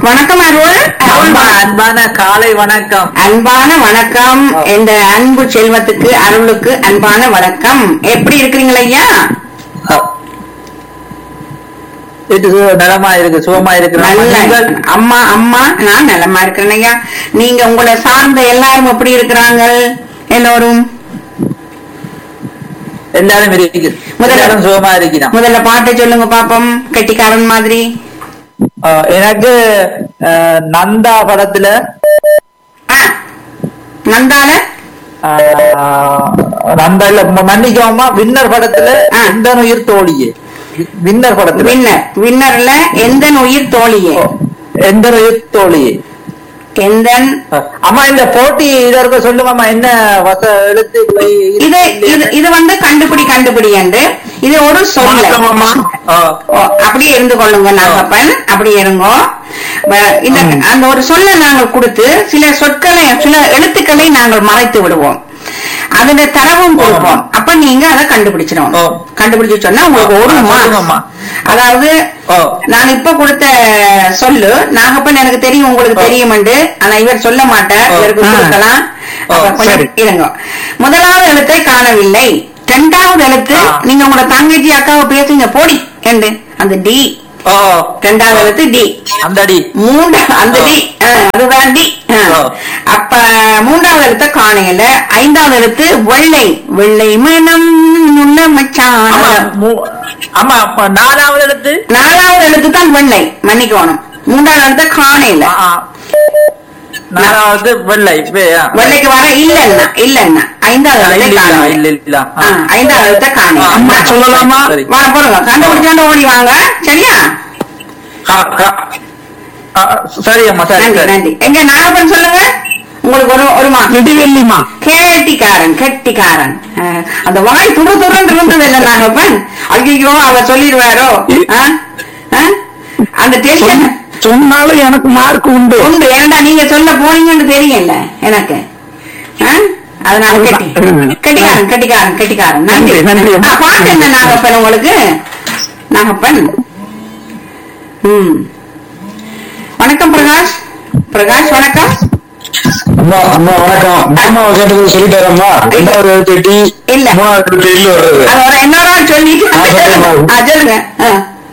வணக்கம் அருள் அம்மா, அருள் அன்பான காலை வணக்கம் அன்பான வணக்கம் இந்த அன்பு செல்வத்துக்கு அருளுக்கு அன்பான வணக்கம் எப்படி இருக்கிறீங்களா ஐயா இது நலமா இருக்கு சுகமா இருக்கு நல்ல நீங்கள் அம்மா அம்மா நான் நலமா இருக்கிறேன் ஐயா நீங்க உங்களை சார்ந்த எல்லாரும் எப்படி இருக்கிறாங்க எல்லோரும் எல்லாரும் இருக்கு முதல்ல- எல்லாரும் சுகமா இருக்கிறோம் முதல்ல பாட்டை சொல்லுங்க பாப்போம் கெட்டிக்காரன் மாதிரி அஹ், எனக்கு அஹ், நந்தா படத்துல ஆ, நந்தால அஹ், நந்தா இல்ல ம- மன்னிக்கோமா வின்னர் படத்துல ஆ. இந்த உயிர் தோழியே வி- வின்னர் படத்துல வின்னர் வின்னர்ல எந்த உயிர் தோழியே எந்த உயிர் தோழியே எந்த அஹ், அம்மா இந்த போட்டி இதற்கு சொல்லுங்கம்மா என்ன வச எழுத்து போய் இது இது இது வந்து கண்டுபிடி கண்டுபிடி என்று இது ஒரு சொல்ல வணக்கம் அம்மா அஹ், ஓ, அப்படியே இருந்து கொள்ளுங்க நாகப்பன் அப்படியே இருங்கோ ப- இந்த அந்த ஒரு சொல்ல நாங்கள் கொடுத்து சில சொற்களை சில எழுத்துக்களை நாங்கள் மறைத்து விடுவோம் அதுல தரவும் கொடுப்போம் அப்ப நீங்க அதை கண்டுபிடிச்சிடும் ஓ. கண்டுபிடிச்சு சொன்னா உங்களுக்கு ஒரு ஆ, மார்க் சொல்லுங்கம்மா. அதாவது ஓ. நான் இப்ப கொடுத்த சொல்லு நாகப்பன் எனக்கு தெரியும் உங்களுக்கு ஓ. தெரியும் ஆனா இவர் சொல்ல மாட்டார் ஓ. இவருக்கு ஆ. கொடுக்கலாம் ஓ, அப்ப கொஞ்சம் சரி. இருங்க முதலாவது எழுத்தை காணவில்லை இரண்டாவது எழுத்து ஆ. நீங்க உங்களோட தங்கச்சி அக்காவை பேசுங்க போடி என்று அந்த டி ஓ இரண்டாவது எழுத்து டி அந்த அடி மூன்றா அந்த டி ஆ, அதுதான் டி ஆ. ஆ. அப்ப மூன்றாவது எழுத்த காணையில ஐந்தாவது எழுத்து வெள்ளை வெள்ளை மனம் உள்ள மச்சான் ஆமா மூ- ஆமா அப்ப நாலாவது எழுத்து நாலாவது எழுத்து தான் வெள்ளை மன்னிக்கணும் மூன்றாவது எழுத்த காணையில ஆ, ஆ. நாலாவது வெள்ளை இப்ப, ஆ. வெள்ளைக்கு வர இல்லன்னா இல்லன்னா ஐந்தாவது இல்ல, எழுத்தை இல்ல, காணையில இல்ல, இல்ல. ஆ, ஆ. ஐந்தாவது எழுத்த ஆ, காணையில அம்மா சொல்லலாமா சரி. வா போடுங்க கண்டுபிடிச்சாண்டு ஓடி வாங்க சரியா ஆ, ஆ. ஆ, சரி அம்மா சரி நன்றி சரி நன்றி எங்க நாகப்பன் சொல்லுங்க உங்களுக்கு ஒரு ஒரு மா இடிவெள்ளிமா கேட்டிக்காரன் கெட்டிக்காரன் அஹ், அந்த வாய் துரு துருன்னு இருந்தது இல்ல நாகப்பன் ஐயோ அவ சொல்லிடுவாரோ ஆ? ஆ? அந்த டென்ஷன் சொன்னாலும் எனக்கு மார்க் உண்டு உண்டு ஏன்டா நீங்க சொல்ல போனீங்கன்னு தெரியல எனக்கு ஆ? அதனால கெட்டி கெட்டிக்காரன் கெட்டிக்காரன் கெட்டிக்காரன் நன்றி நன்றி, நன்றி. ஆ, பாட்டு என்ன நாகப்பன் உங்களுக்கு நாகப்பன் ம் வணக்கம் பிரகாஷ் பிரகாஷ் வணக்கம் அம்மா அம்மா வணக்கம் அம்மா கேட்டது சொல்லிட்டாரம்மா ரெண்டாவது எழுத்து டி இல்ல. மூணாவது எழுத்து இல்ல வர்றது அது ஒரு இன்னொரு ஆள் சொல்லிட்டு ஆ, சொல்லுங்க. ஆ, சொல்லுங்க ஆ.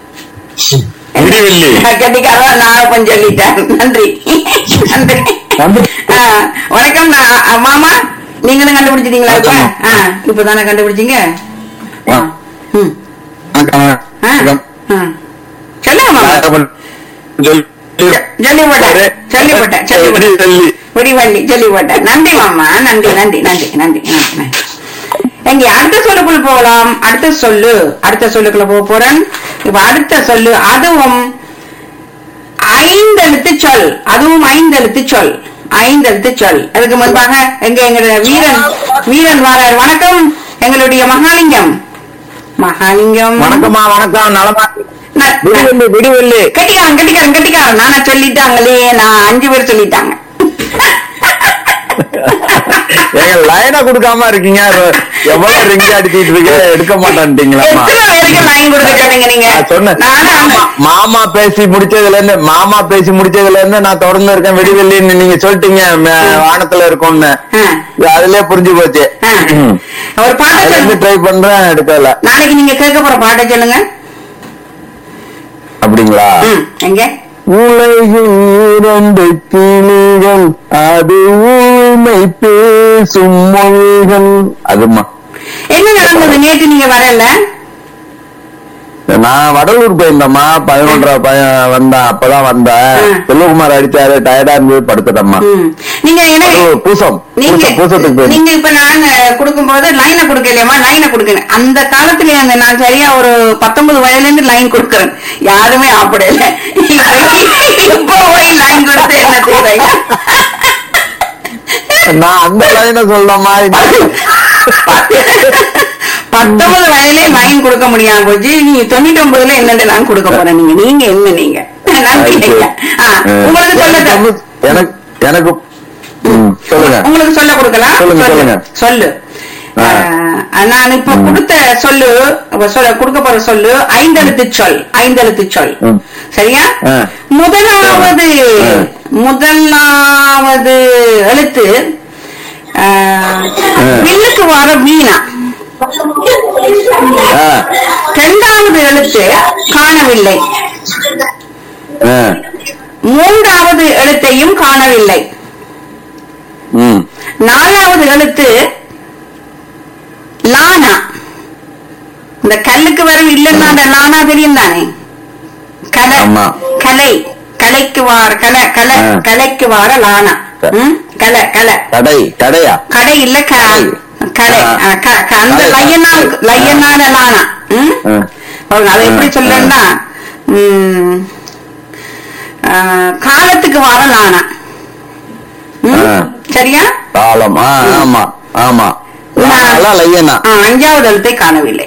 விடிவெள்ளி கட்டிக்காரன் நாகப்பன் சொல்லிட்டேன் நன்றி நன்றி வந்து ஆ, வணக்கம் நான் அ, மாமா நீங்களும் கண்டுபிடிச்சிட்டீங்களா இப்ப ஆமா. ஆ, இப்பதானே கண்டுபிடிச்சீங்க ஆ. ம். வணக்கம். ஆ, வணக்கம். ஆ. சொல்லுங்க மாமா நாகப்பன் சொல்லி- சொல்லிவிட்டேன் சொல்லிவிட்டேன் சொல்லிவிட்டேன் விடிவெள்ளி. விடிவள்ளி சொல்லிவிட்டேன் நன்றி மாமா நன்றி நன்றி நன்றி நன்றி நன்றி நன்றி. எங்க அடுத்த சொல்லுக்குள்ள போகலாம் அடுத்த சொல்லு அடுத்த சொல்லுக்குள்ள போக போறேன் இப்ப அடுத்த சொல்லு அதுவும் ஐந்தெழுத்து சொல் அதுவும் ஐந்தெழுத்து சொல் ஐந்தெழுத்து சொல் அதுக்கு முன்பாக எங்க எங்களுடைய வீரன் வீரன் வாரார் வணக்கம் எங்களுடைய மகாலிங்கம் மகாலிங்கம் வணக்கம்மா வணக்கம் நலமா ந- ந- விடிவெள்ளி விடிவெள்ளி கட்டிக்காரன் கட்டிக்காரன் கட்டிக்காரன் நானா சொல்லிட்டாங்களே நான் அஞ்சு பேர் சொல்லிட்டாங்க எங்க லைனா கொடுக்காம இருக்கீங்க எவ்வளவு ரிங்க அடிச்சிட்டு இருக்க எடுக்க மாட்டேன்ட்டீங்களாம்மா எத்தனை பேருக்கு லைன் கொடுக்க சொன்னீங்க நீங்க நான் சொன்னேன் நானும் மாமா, அந்த- மாமா பேசி முடிச்சதுல இருந்து மாமா பேசி முடிச்சதுல இருந்து நான் தொடர்ந்து இருக்கேன் விடிவெள்ளின்னு நீங்க சொல்லிட்டீங்க ம- வானத்துல இருக்கும்னு ஆ, அதுலயே புரிஞ்சு போச்சு ஆ. ஒரு பாட்டை அதுல இருந்து சொல்லுங்க ட்ரை பண்றேன் எடுக்கல நாளைக்கு நீங்க கேட்க போற பாட்டை சொல்லுங்க அப்படிங்களா ம், எங்க உலகில் இரண்டு கிளிகள் அது ஊமை பேசும் மொழிகள் அதுமா என்ன நடந்தது நேற்று நீங்க வரல நான் வடலூர் போயிருந்தேம்மா பதினொன்றரை பையன் வந்தேன் அப்பதான் வந்தேன் ஆ. செல்வகுமார் அடிச்சாரு டயர்டா இருந்து படுத்துட்டேம்மா ம். நீங்க என்ன வடலூர் பூசம் நீங்க பூசம், பூசத்துக்கு போயிருந்தேன் நீங்க இப்ப நான் கொடுக்கும் போது லைனை கொடுக்கலையம்மா லைனை கொடுக்கணும் அந்த காலத்துல அந்த நான் சரியா ஒரு பத்தொன்பது வயதுல இருந்து லைன் கொடுக்கறேன் யாருமே அப்படல இப்ப போய் லைன் கொடுத்து என்ன செய்யறீங்க நான் அந்த லைனை சொல்லமா பத்தொன்பது வயதுல லைன் கொடுக்க முடியாம போச்சு நீங்க தொண்ணூத்தி ஒன்பதுல என்னண்டு நான் கொடுக்க போறேன் நீங்க நீங்க என்ன நீங்க நன்றி ஐயா. ஆ, உங்களுக்கு சொல்ல எனக்கு எனக்கு ம், சொல்லுங்க உங்களுக்கு சொல்ல கொடுக்கலாம் சொல்லுங்க, சொல்லு. சொல்லுங்க. சொல்லு ஆ. ஆ, நான் இப்ப கொடுத்த சொல்லு இப்ப சொல்ல கொடுக்க போற சொல்லு ஐந்தெழுத்து சொல் ஐந்தெழுத்து சொல் ம். சரியா ஆ. முதலாவது ம். முதலாவது எழுத்து ஆ, ம். வில்லுக்கு வர மீனா ஆ, இரண்டாவது எழுத்து காணவில்லை ஆ, மூன்றாவது எழுத்தையும் காணவில்லை ம். நாலாவது எழுத்து லானா இந்த கல்லுக்கு வரும் இல்லைன்னா அந்த லானா தெரியும் தானே கலை ஆமா. கலை கலைக்கு வார கலை கலை ஆ. கலைக்கு வார லானா ம்? கலை கலை கடை கடையா கடை இல்ல க கடை ஆ. ஆ, க- க- அந்த கடை. லையனால லையனால லானா ம்? ஆ. அவங்க அதை எப்படி ஆ, சொல்லணும்னா ம், ஆ, காலத்துக்கு வர லானா ம்? ஆ. சரியா தாளம் ஆ, ஆமா ஆமா நான்- லையனா ஆ, அஞ்சாவது எழுத்தை காணவில்லை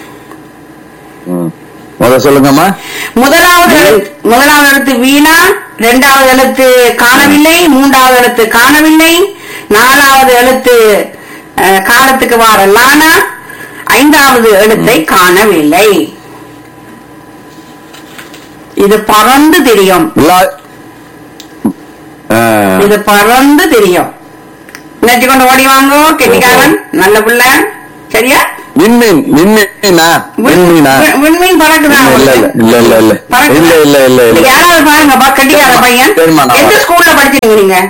முத சொல்லுங்கம்மா முதலாவது எழுத்து முதலாவது எழுத்து வீணா இரண்டாவது எழுத்து காணவில்லை மூன்றாவது எழுத்து காணவில்லை நாலாவது எழுத்து அஹ், காலத்துக்கு வார லானா ஐந்தாவது எழுத்தை காணவில்லை இது பறந்து தெரியும் இல்லா ஆ, இது பறந்து தெரியும் நெட்டி கொண்டு ஓடி வாங்கோ கெட்டிக்காரன் நல்ல புள்ள சரியா விண்மீன் விண்மீனா விண்மீனா விண்- விண்மீன் பறக்குதா இல்ல இல்ல இல்ல இல்ல இல்ல பறக்குதா? இல்ல இல்ல இல்ல இல்ல யாராவது பாருங்கப்பா கட்டிக்கார பையன் சரிம்மா, நான் எந்த வரேன். ஸ்கூல்ல படிச்சீங்க நீங்க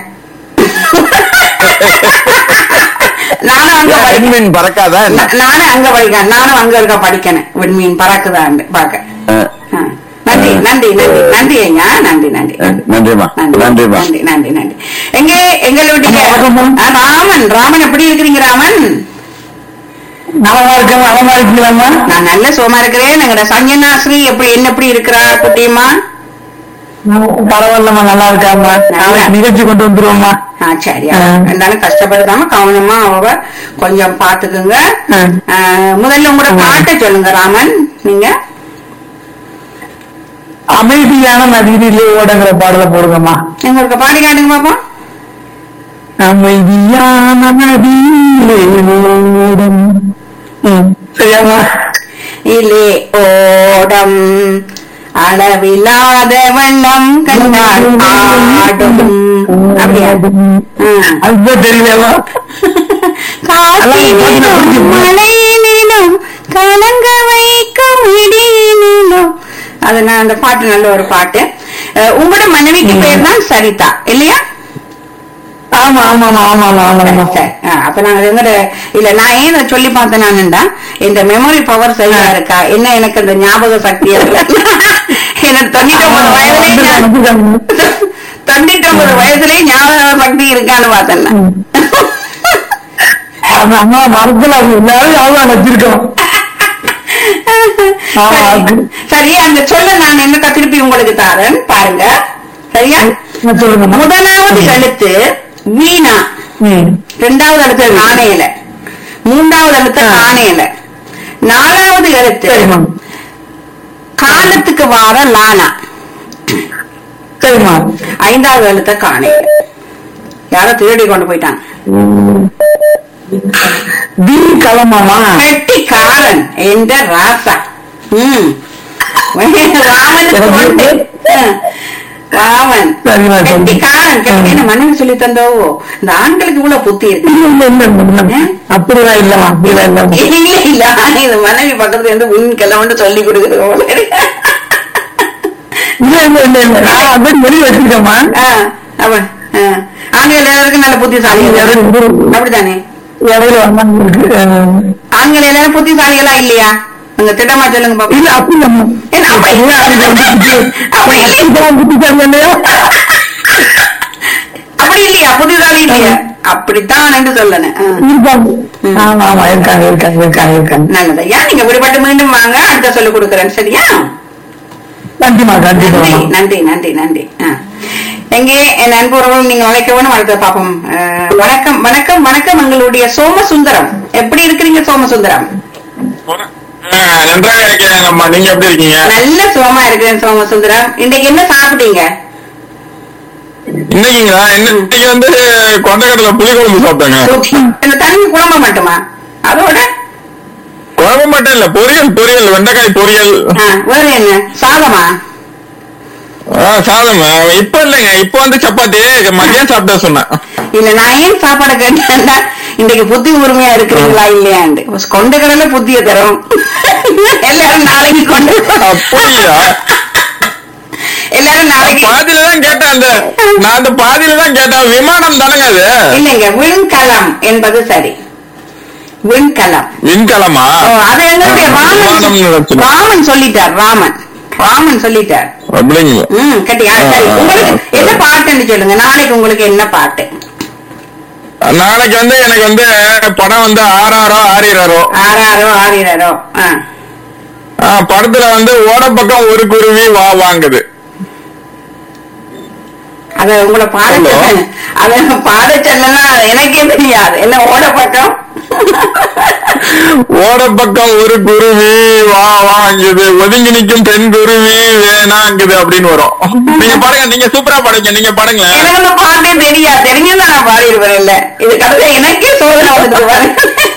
நானும் அங்க படிக்கிறேன் விண்மீன் பறக்காதா என்ன நானும் அங்க படிக்கிறேன் நானும் அங்க இருக்க படிக்கணும் விண்மீன் பறக்குதான்னு பாக்க ஆ, ஆ. நன்றி ஆ. நன்றி நன்றி நன்றி ஐயா நன்றி நன்றி ஆ, நன்றிம்மா நன்றி நன்றிம்மா நன்றி நன்றி நன்றி எங்க எங்களுடைய வணக்கம். ஆ, ராமன் ராமன் எப்படி இருக்கிறீங்க ராமன் நலமா இருக்கேன் நலமா இருக்கீங்களாம்மா நான் நல்ல சுகமா இருக்கிறேன் எங்கட சஞ்சனாஸ்ரீ எப்படி என்ன எப்படி இருக்கிறா குட்டியம்மா பரவாயில்லம்மா நல்லா இருக்காம்மா நாளைக்கு நிகழ்ச்சி கொண்டு வந்துருவோம்மா ஆ சரியா ஆ. இருந்தாலும் கஷ்டப்படுத்தாம கவனமா அவ கொஞ்சம் பாத்துக்குங்க ஆ. ஆ, முதல்ல உங்களோட ஆ. பாட்டை சொல்லுங்க ராமன் நீங்க அமைதியான நதியிலே ஓடங்கிற பாடலை போடுங்கம்மா எங்களுக்கு பாடி காட்டுங்க பாப்போம் அமைதியான நதியிலே ஓடும் ம், சரியாம்மா இலே ஓடம் அளவில்லாத வெள்ளம் கண்டால் ஆடும் அப்படியா ஆ. அதுதான் தெரியலவா காற்றினிலும் மழையினிலும் கலங்க வைக்கும் இடியினிலும் அது நான் அந்த பாட்டு நல்ல ஒரு பாட்டு அஹ், உங்களோட மனைவிக்கு பேர் தான் சரிதா இல்லையா ஆமா ஆமாமா ஆமாமா ஆமாமா சரி. ஆ, அப்ப நான் எங்கட இல்ல நான் ஏன் இதை சொல்லி பார்த்தேன் நானுண்டா இந்த மெமரி பவர் சரியா இருக்கா என்ன எனக்கு அந்த ஞாபக சக்தி இல்ல எனக்கு தொண்ணூத்தி ஒன்பது வயசுலயே ஞா- தொண்ணூத்தி ஒன்பது வயசுலயே ஞாபக சக்தி இருக்கான்னு பார்த்தேன் நான். அம்மா மரத்துல அது எல்லாரும் அவ்வளவு வச்சிருக்கோம் ஆமா, சரி. அது- சரி அந்த சொல்ல நான் என்ன திருப்பி உங்களுக்கு தாரேன் பாருங்க சரியா சொல்லுங்கம்மா முதலாவது எழுத்து வீணா ம் இரண்டாவது எழுத்து நாணயல மூன்றாவது எழுத்து ஆ. நாணயல நாலாவது எழுத்து சரிம்மா காலத்துக்கு வார லானா சரிம்மா ஐந்தாவது எழுத்த காணையில யாரோ திருடி கொண்டு போயிட்டாங்க டி கலமாமா கெட்டிக்காரன் என்ற ராசா ம் ராமன் கொண்டு ஆ. ராமன் சரிம்மா, சரி. கெட்டிக்காரன் கெட்டி என்ன மனைவி சொல்லி தந்தோவோ இந்த ஆண்களுக்கு இவ்வளவு புத்தி இருக்கு இல்ல இல்ல இல்ல இல்ல அப்படிலாம் இல்லம்மா அப்படிலாம் இல்லம்மா இல்ல இல்ல ஆனா இது மனைவி பக்கத்துல இருந்து உன் கிளம்பு சொல்லி கொடுக்குறது போல இருக்கு. இல்ல இல்ல இல்ல இல்ல நான் அப்படி வெளியே வச்சிருக்கேம்மா ஆ, அப்ப, ஆ. ஆண்கள் எல்லாருக்கும் நல்ல புத்திசாலிகள் அப்படித்தானே இடையில வந்தாங்க ஆண்கள் எல்லாரும் புத்திசாலிகளா இல்லையா உங்க திட்டமா சொல்லுங்க பாப்போம் இல்ல அப்படி இல்லம்மா என்ன அப்படி? அப்படி இல்லையா? புத்திசாலி இல்லையா அப்படி இல்லையா புத்திசாலி இல்லையா அப்படித்தான் என்று சொல்லணும் ஆ. இருக்காங்க ஆமா ஆமா இருக்காங்க இருக்காங்க இருக்காங்க இருக்காங்க நல்லது ஏன் நீங்க விடுபட்டு மீண்டும் வாங்க அடுத்த சொல்லி கொடுக்குறேன் சரியா நன்றிமா நன்றி கண்டிப்பா நன்றி நன்றி நன்றி ஆ. எங்கே என் நண்பர்களும் நீங்க அழைக்கவும் அடுத்த பாப்போம் ஆ, வணக்கம் வணக்கம் வணக்கம் எங்களுடைய சோமசுந்தரம் எப்படி இருக்கிறீங்க சோமசுந்தரம் ஆ, நன்றாக இருக்கிறேன் அம்மா நீங்க எப்படி இருக்கீங்க நல்ல சுகமா இருக்கிறேன் சோமசுந்தரம் இன்னைக்கு என்ன சாப்பிட்டீங்க இன்னைக்குங்களா இன்னைக்கு வந்து கொண்டக்கடலை புளி குழம்பு சாப்பிட்டேங்க இந்த தண்ணி குழம்ப மட்டுமா அதோட குழம்பு மட்டும் இல்ல பொரியல் பொரியல் வெண்டைக்காய் பொரியல் ஆ, வேற என்ன சாதமா ஆ, சாதம் ஆ, இப்ப இல்லைங்க இப்ப வந்து சப்பாத்தி மதியம் சாப்பிட்டா சொன்னேன் இல்ல நான் ஏன் சாப்பாடு கேட்டேன்னா இன்னைக்கு புத்தி உரிமையா இருக்கிறீங்களா இல்லையாண்டு கொண்ட கடல புத்திய தரும் எல்லாரும் நாளைக்கு கொண்டு அப்படியா எல்லாரும் நாளைக்கு பாதியில தான் கேட்டேன் அந்த நான் அந்த பாதியில தான் கேட்டேன் விமானம் தானங்க அது இல்லைங்க விண்கலம் என்பது சரி விண்கலம் விண்கலமா ஓ, அது எங்களுடைய ராமன் விமானம்னு நினைச்சேன். ராமன் சொல்லிட்டார் ராமன் ராமன் சொல்லிட்டார் அப்படிங்க ம் கட்டியா சரி உங்களுக்கு என்ன பாட்டுன்னு சொல்லுங்க நாளைக்கு உங்களுக்கு என்ன பாட்டு நாளைக்கு வந்து எனக்கு வந்து படம் வந்து ஆறாரோ ஆறிறாரோ ஆறாரோ ஆறிரோ ஆ ஆ, படத்துல வந்து ஓட பக்கம் ஒரு குருவி வா வாங்குது அத உங்களை பாட Hello. சொல்ல அத பாட சொல்லனா எனக்கே தெரியாது என்ன ஓட பக்கம் ஓட பக்கம் ஒரு குருவி வா வாங்குது ஒதுங்கி நிக்கும் பெண் குருவி வேணாங்குது அப்படின்னு வரும் நீங்க பாருங்க நீங்க சூப்பரா பாடுங்க நீங்க பாடுங்களேன் எனக்கு அந்த பாட்டே தெரியாது தெரிஞ்சிருந்தா நான் பாடிடுவேன் இல்ல இது கடைசியா எனக்கே சோதனை வந்துட்டு பாருங்க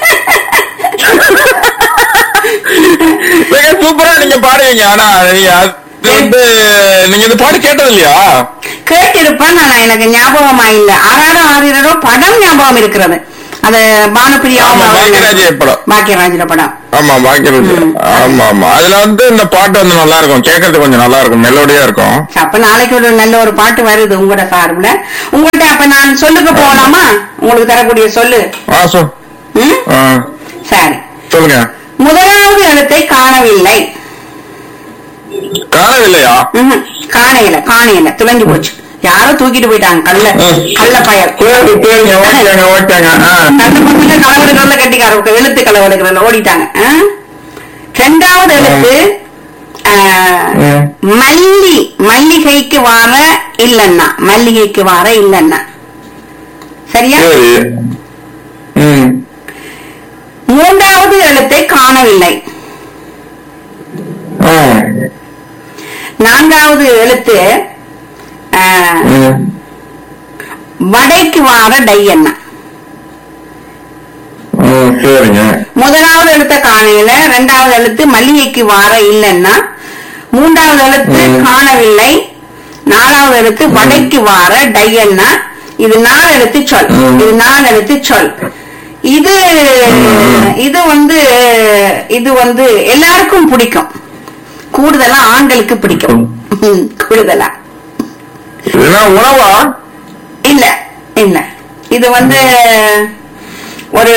மிக சூப்பரா நீங்க பாடுவீங்க ஆனா நீங்க அது வந்து நீங்க இந்த பாட்டு கேட்டது இல்லையா கேட்டிருப்பேன் ஆனா எனக்கு ஞாபகமா இல்ல ஆறாரோ ஆறிரோ படம் ஞாபகம் இருக்கிறது அது பானுப்பிரியாவும் ஆமா, அவரும் பாக்கியராஜ் படம். பாக்கியராஜோட படம் ஆமா பாக்கிறது ம். ஆமா ஆமா அதுல வந்து இந்த பாட்டு வந்து நல்லா இருக்கும் கேட்கறது கொஞ்சம் நல்லா இருக்கும் மெலோடியா இருக்கும் அப்ப நாளைக்கு ஒரு நல்ல ஒரு பாட்டு வருது உங்களோட சார்புல உங்கள்ட்ட அப்ப நான் சொல்லுக்கு போகலாமா உங்களுக்கு தரக்கூடிய சொல்லு ஆ சொ ம்? ஆ, சரி சொல்லுங்க முதலாவது எழுத்தை காணவில்லை காணவில்லையா ம்ஹும். காணையில காணையில துளைஞ்சு போச்சு யாரோ தூக்கிட்டு போயிட்டாங்க கல்ல ம். கள்ள பயர் சரி சரிங்க ஓகேங்க ஓகேங்க ஆ. கண்ணு பசங்க களவெடுக்கிறதுல கட்டிக்கார எழுத்து களவெடுக்கிறதுல ஓடிட்டாங்க ஆ? ரெண்டாவது எழுத்து ஆ, ம். மல்லி மல்லிகைக்கு வார இல்லன்னா மல்லிகைக்கு வார இல்லன்னா சரியா சரி ம் மூன்றாவது எழுத்தை காணவில்லை ஆ. நான்காவது எழுத்து ஆ, ம். வடைக்கு வார டையன்னா ம், சரிங்க முதலாவது எழுத்த காணையில ரெண்டாவது எழுத்து மல்லிகைக்கு வார இல்லைன்னா மூன்றாவது எழுத்து ம். காணவில்லை நாலாவது எழுத்து வடைக்கு வார டையன்னா இது நாலு எழுத்து சொல் ம். இது நாலு எழுத்து சொல் இது இது வந்து இது வந்து எல்லாருக்கும் பிடிக்கும் கூடுதலா ஆண்களுக்கு பிடிக்கும் ம், கூடுதலா இதெல்லாம் உணவா இல்ல இல்ல இது வந்து ஒரு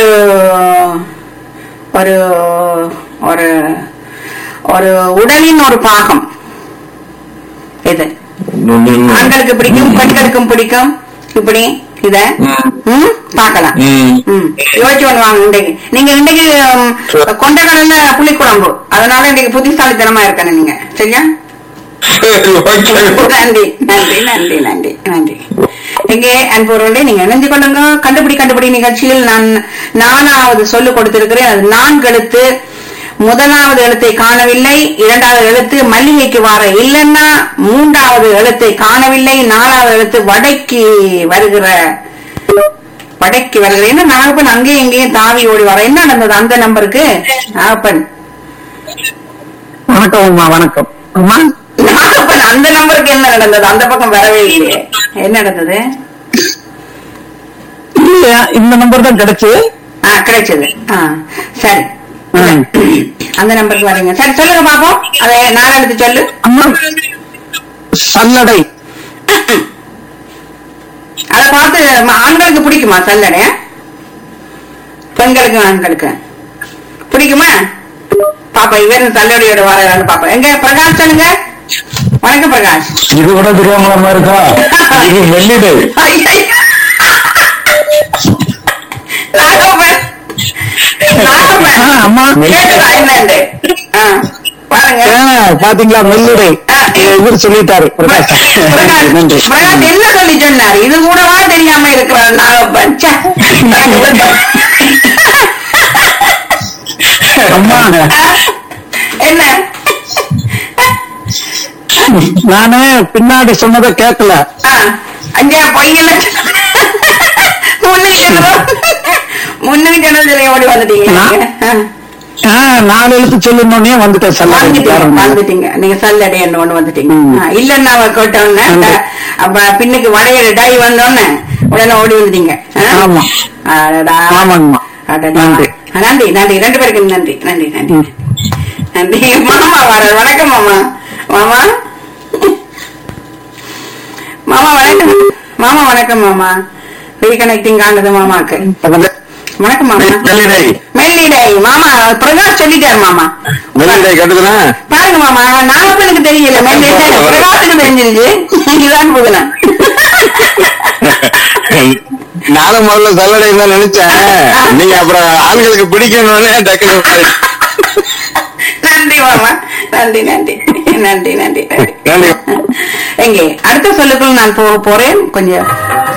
ஒரு ஒரு ஒரு உடலின் ஒரு பாகம் இது ஆண்களுக்கு பிடிக்கும் பெண்களுக்கும் பிடிக்கும் இப்படி இத ம். ம், பார்க்கலாம் ம். ம். யோசிச்சு ஒண்ணு வாங்க இன்றைக்கு நீங்க இன்றைக்கு ம், கொண்டக்கடல்ல புளிக்குழம்பு அதனால இன்றைக்கு புத்திசாலித்தனமா இருக்கணும் நீங்க சரியா சரி ஓகே நன்றி நன்றி நன்றி நன்றி நன்றி எங்கே அன்புறவர்களே நீங்க இணைஞ்சு கொள்ளுங்க கண்டுபிடி கண்டுபிடி நிகழ்ச்சியில் நான் நாலாவது சொல்லு கொடுத்திருக்கிறேன் அது நான்கு எழுத்து முதலாவது எழுத்தை காணவில்லை இரண்டாவது எழுத்து மல்லிகைக்கு வார இல்லைன்னா மூன்றாவது எழுத்தை காணவில்லை நாலாவது எழுத்து வடைக்கு வருகிற வடைக்கு வருகிற என்ன நாகப்பன் அங்கேயும் இங்கேயும் தாவி ஓடி வர என்ன நடந்தது அந்த நம்பருக்கு நாகப்பன் வணக்கம் அம்மா வணக்கம் அம்மா நாகப்பன் அந்த நம்பருக்கு என்ன நடந்தது அந்த பக்கம் வரவே இல்லையே என்ன நடந்தது இல்லையா இந்த நம்பர் தான் கிடைச்சு ஆ கிடைச்சது ஆ சரி ம். அந்த நம்பருக்கு வரீங்க சரி சொல்லுங்க பாப்போம் அதை நான் எடுத்து சொல்லு அம்மா சல்லடை அதை பார்த்து ம- ஆண்களுக்கு பிடிக்குமா சல்லடை பெண்களுக்கு ஆண்களுக்கு பிடிக்குமா பாப்பா இவர் சல்லடையோட வரான்னு பாப்பா எங்க பிரகாஷ் சொல்லுங்க வணக்கம் பிரகாஷ் இது கூட தெரியாமலாமா இருக்கா இது வெள்ளிடை ஐயையோ. நாகப்பன். நாகப்பன். ஆ, அம்மா. கேட்டுதா என்னன்னு? ஆ, பாருங்க ஆ, பாத்தீங்களா மெல்லிடை ஆ. இவர் சொல்லிட்டாரு பிரகாஷ் பிரகாஷ் நன்றி பிரகாஷ் என்ன சொல்லி சொன்னார் இது கூடவா தெரியாம இருக்கிறார் நாகப்பன் ச்சே. அம்மா என்ன நானு பின்னாடி சொன்னதை கேட்கல ஆ, அஞ்சா பொய்யில முன்னுக்கு சொன்னதோ முன்னுக்கு சொன்னது சொல்லி ஓடி வந்துட்டீங்க நான்- ஆ. ஆ, நாலு எழுத்து சொல்லுனோடனே வந்துட்டேன் சல்லடை வந்துட்டீங்க வந்துட்டீங்க நீங்க சல்லடை என்ன ஒண்ணு வந்துட்டீங்க ம். ஆ, இல்லன்னா அவ கேட்டோன்னே நன்றி. அப்ப பின்னுக்கு வடையில டை வந்தோன்னே உடனே ஓடி வந்துட்டீங்க ஆ? ஆமா. அடடா. ஆமாங்கம்மா அடடா. நன்றி. ஆ, நன்றி நன்றி ரெண்டு பேருக்கும் நன்றி நன்றி நன்றி நன்றி மாமா வர வணக்கம் மாமா மாமா மாமா வணக்கம் மாமா வணக்கம் மாமா ரீகனெக்டிங் ஆனது மாமாக்கு வணக்கம் மாமா வெள்ளிடை மெல்லிடை மாமா பிரகாஷ் சொல்லிட்டாரு மாமா வெள்ளிடை கட்டுதுனா பாருங்க மாமா நாகப்பனுக்கு தெரியல மெல்லிடை பிரகாஷுக்கு தெரிஞ்சிருச்சு இதுதான் புதுனா நானும் முதல்ல சல்லடை தான் நினைச்சேன் நீங்க அப்புறம் ஆண்களுக்கு பிடிக்கணும்னு டக்குனு மாறி. நன்றி மாமா நன்றி நன்றி நன்றி நன்றி நன்றி நன்றி எங்கே அடுத்த சொல்லுக்குள் நான் போக போறேன் கொஞ்சம்